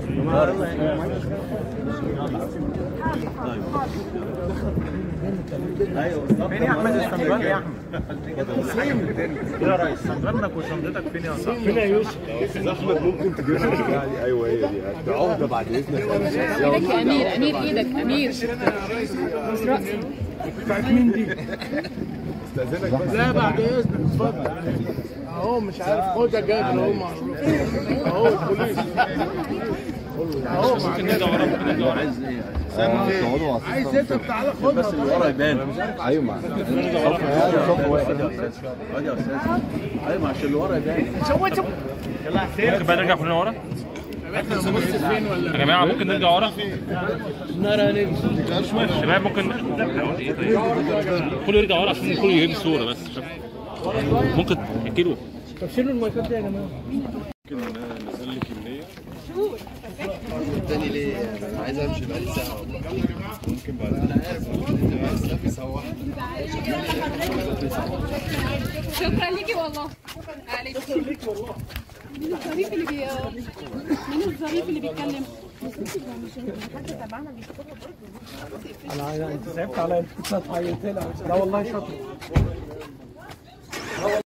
فين يا احمد الصندوق يا احمد يا ريس صندوقك وشنطتك فين يا صاحبي فين يا يوسف؟ احمد ممكن تجيبها يعني ايوه هي دي ده عهده بعد اذنك ايدك يا امير امير ايدك امير بتاعت مين دي؟ استاذنك بس لا بعد اذنك اتفضل اهو مش عارف خدها جابر اهو معروف اهو البوليس اهو ممكن نرجع ورا ممكن نرجع ورا عايز ايه عايز انت تعالى خدها بس اللي ورا يبان ايوه مع ادي يا استاذ ادي يا استاذ ايوه عشان اللي ورا يبان ممكن بقى نرجع كلنا ورا يا جماعه ممكن نرجع ورا شباب ممكن كله يرجع ورا عشان كله يجيب الصوره بس ممكن احكي له طب شيلوا المايكات دي يا جماعه تاني ليه انا عايز امشي بقالي ساعه والله ممكن بعد انا عارف ممكن يسوح شكرا ليكي والله شكرا ليكي والله مين الظريف اللي بي مين الظريف اللي بيتكلم انا انت صعبت عليا انت عينت لها لا والله شاطر